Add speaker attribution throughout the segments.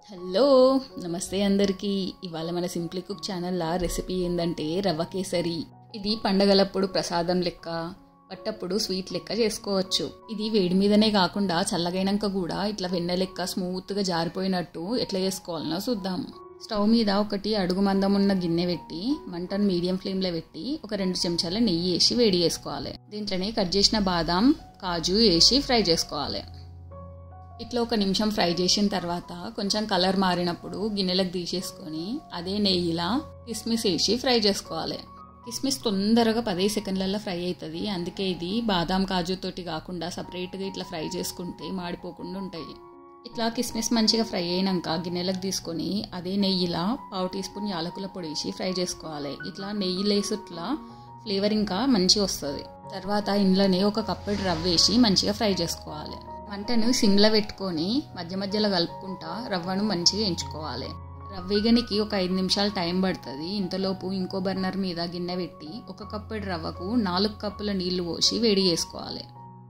Speaker 1: hello నమస్తే అందరికీ ఇవాళ మన సింప్లీ కుక్ ఛానల్లో రెసిపీ ఏంటంటే రవ్వ కేసరి ఇది పండగలప్పుడు ప్రసాదం లెక్క పట్టప్పుడు స్వీట్ లెక్క చేసుకోవచ్చు ఇది వేడి మీదనే కాకుండా చల్లగైనాక కూడా ఇట్లా వెన్న లెక్క స్మూత్గా జారిపోయినట్టు ఎట్లా చేసుకోవాలనో చూద్దాం స్టవ్ మీద ఒకటి అడుగు మందం ఉన్న గిన్నె పెట్టి మంటను మీడియం ఫ్లేమ్లో పెట్టి ఒక రెండు చెంచాల నెయ్యి వేసి వేడి చేసుకోవాలి దీంట్లోనే కట్ చేసిన బాదాం కాజు వేసి ఫ్రై చేసుకోవాలి ఇట్లా ఒక నిమిషం ఫ్రై చేసిన తర్వాత కొంచెం కలర్ మారినప్పుడు గిన్నెలకు తీసేసుకొని అదే నెయ్యిలా కిస్మిస్ వేసి ఫ్రై చేసుకోవాలి కిస్మిస్ తొందరగా పదే సెకండ్లలో ఫ్రై అవుతుంది అందుకే ఇది బాదాం కాజుతోటి కాకుండా సపరేట్గా ఇట్లా ఫ్రై చేసుకుంటే మాడిపోకుండా ఉంటాయి ఇట్లా కిస్మిస్ మంచిగా ఫ్రై అయినాక గిన్నెలకు తీసుకొని అదే నెయ్యిలా పావు టీ స్పూన్ యాలకుల పొడి వేసి ఫ్రై చేసుకోవాలి ఇట్లా నెయ్యి లేసుట్లా ఫ్లేవర్ ఇంకా మంచిగా వస్తుంది తర్వాత ఇంట్లోనే ఒక కప్పెడు రవ్వ వేసి మంచిగా ఫ్రై చేసుకోవాలి మంటను సిమ్లో పెట్టుకొని మధ్య మధ్యలో కలుపుకుంటా రవ్వను మంచిగా ఎంచుకోవాలి రవ్వ వేగనికి ఒక ఐదు నిమిషాలు టైం పడుతుంది ఇంతలోపు ఇంకో బర్నర్ మీద గిన్నె పెట్టి ఒక కప్పెడు రవ్వకు నాలుగు కప్పుల నీళ్లు పోసి వేడి చేసుకోవాలి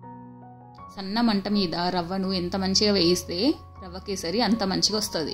Speaker 1: సన్న మంట మీద రవ్వను ఎంత మంచిగా వేయిస్తే రవ్వ కేసరి అంత మంచిగా వస్తుంది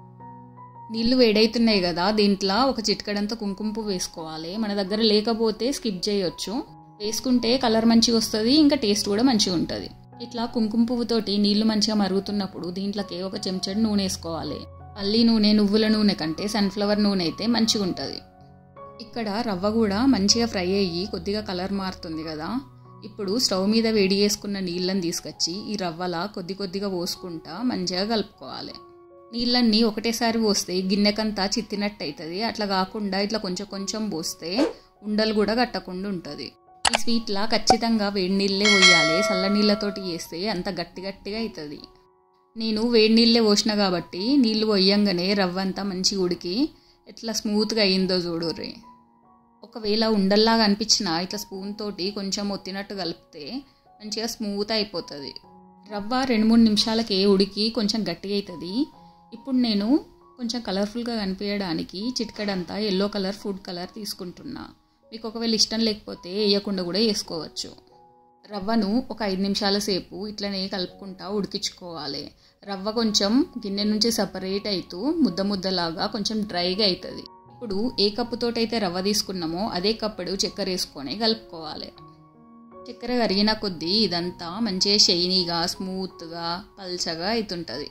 Speaker 1: నీళ్లు వేడైతున్నాయి కదా దీంట్లో ఒక చిట్కడంత కుంకుమ పువ్వు వేసుకోవాలి మన దగ్గర లేకపోతే స్కిప్ చేయొచ్చు వేసుకుంటే కలర్ మంచిగా వస్తుంది ఇంకా టేస్ట్ కూడా మంచిగా ఉంటుంది ఇట్లా కుంకుమ పువ్వుతోటి నీళ్లు మంచిగా మరుగుతున్నప్పుడు దీంట్లోకి ఒక చెంచడు నూనె వేసుకోవాలి పల్లి నూనె నువ్వుల నూనె కంటే సన్ఫ్లవర్ నూనె అయితే మంచిగా ఉంటుంది ఇక్కడ రవ్వ కూడా మంచిగా ఫ్రై అయ్యి కొద్దిగా కలర్ మారుతుంది కదా ఇప్పుడు స్టవ్ మీద వేడి చేసుకున్న నీళ్ళని తీసుకొచ్చి ఈ రవ్వలా కొద్ది కొద్దిగా పోసుకుంటా మంచిగా కలుపుకోవాలి నీళ్ళన్నీ ఒకటేసారి పోస్తే గిన్నెకంతా చిత్తినట్టు అవుతుంది అట్లా కాకుండా ఇట్లా కొంచెం కొంచెం పోస్తే ఉండలు కూడా కట్టకుండా ఉంటుంది ఈ స్వీట్లా ఖచ్చితంగా వేడి నీళ్ళే పోయాలి చల్ల నీళ్ళతోటి చేస్తే అంత గట్టి గట్టిగా అవుతుంది నేను వేడి నీళ్ళే పోసిన కాబట్టి నీళ్ళు పోయంగానే రవ్వ అంతా మంచిగా ఉడికి ఎట్లా స్మూత్గా అయ్యిందో చూడుర్రి ఒకవేళ ఉండల్లాగా అనిపించినా ఇట్లా స్పూన్ తోటి కొంచెం ఒత్తినట్టు కలిపితే మంచిగా స్మూత్ అయిపోతుంది రవ్వ రెండు మూడు నిమిషాలకే ఉడికి కొంచెం గట్టిగా అవుతుంది ఇప్పుడు నేను కొంచెం కలర్ఫుల్గా కనిపించడానికి చిటికడంతా ఎల్లో కలర్ ఫుడ్ కలర్ తీసుకుంటున్నా మీకు ఒకవేళ ఇష్టం లేకపోతే వేయకుండా కూడా వేసుకోవచ్చు రవ్వను ఒక ఐదు నిమిషాల సేపు ఇట్లనే కలుపుకుంటా ఉడికించుకోవాలి రవ్వ కొంచెం గిన్నె నుంచి సపరేట్ అవుతూ ముద్ద ముద్దలాగా కొంచెం డ్రైగా అవుతుంది ఇప్పుడు ఏ కప్పుతోటైతే రవ్వ తీసుకున్నామో అదే కప్పుడు చక్కెర వేసుకొని కలుపుకోవాలి చక్కెర కరిగిన కొద్దీ ఇదంతా మంచిగా షైనీగా స్మూత్గా పల్చగా అవుతుంటుంది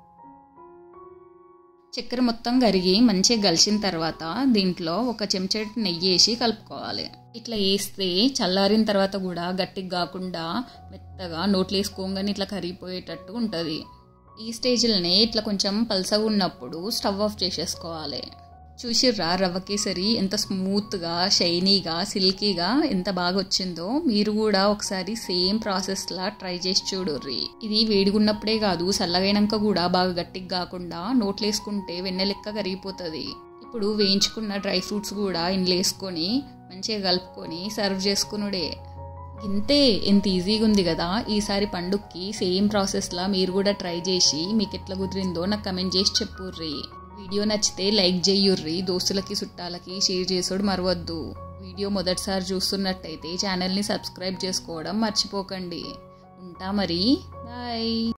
Speaker 1: చక్కెర మొత్తం కరిగి మంచిగా కలిసిన తర్వాత దీంట్లో ఒక చెంచాడు నెయ్యి వేసి కలుపుకోవాలి ఇట్లా వేస్తే చల్లారిన తర్వాత కూడా గట్టిగా కాకుండా మెత్తగా నోట్లు వేసుకోగానే ఇట్లా కరిగిపోయేటట్టు ఉంటుంది ఈ స్టేజ్లోనే ఇట్లా కొంచెం పల్సగా ఉన్నప్పుడు స్టవ్ ఆఫ్ చేసేసుకోవాలి చూసిర్రా రవ్వ కేసరి ఎంత స్మూత్గా షైనీగా సిల్కీగా ఎంత బాగా వచ్చిందో మీరు కూడా ఒకసారి సేమ్ ప్రాసెస్లా ట్రై చేసి చూడుర్రి ఇది వేడిగున్నప్పుడే కాదు చల్లగైనాక కూడా బాగా గట్టిగా కాకుండా నోట్లు వేసుకుంటే వెన్నెలెక్క కరిగిపోతుంది ఇప్పుడు వేయించుకున్న డ్రై ఫ్రూట్స్ కూడా ఇంట్లో వేసుకొని మంచిగా కలుపుకొని సర్వ్ చేసుకునుడే ఇంతే ఎంత ఈజీగా ఉంది కదా ఈసారి పండుగకి సేమ్ ప్రాసెస్లా మీరు కూడా ట్రై చేసి మీకు ఎట్లా కుదిరిందో నాకు కమెంట్ చేసి చెప్పుర్రి వీడియో నచ్చితే లైక్ చేయుర్రి దోస్తులకి చుట్టాలకి షేర్ చేసాడు మరవద్దు వీడియో మొదటిసారి చూస్తున్నట్టయితే ఛానల్ని సబ్స్క్రైబ్ చేసుకోవడం మర్చిపోకండి ఉంటా మరి బాయ్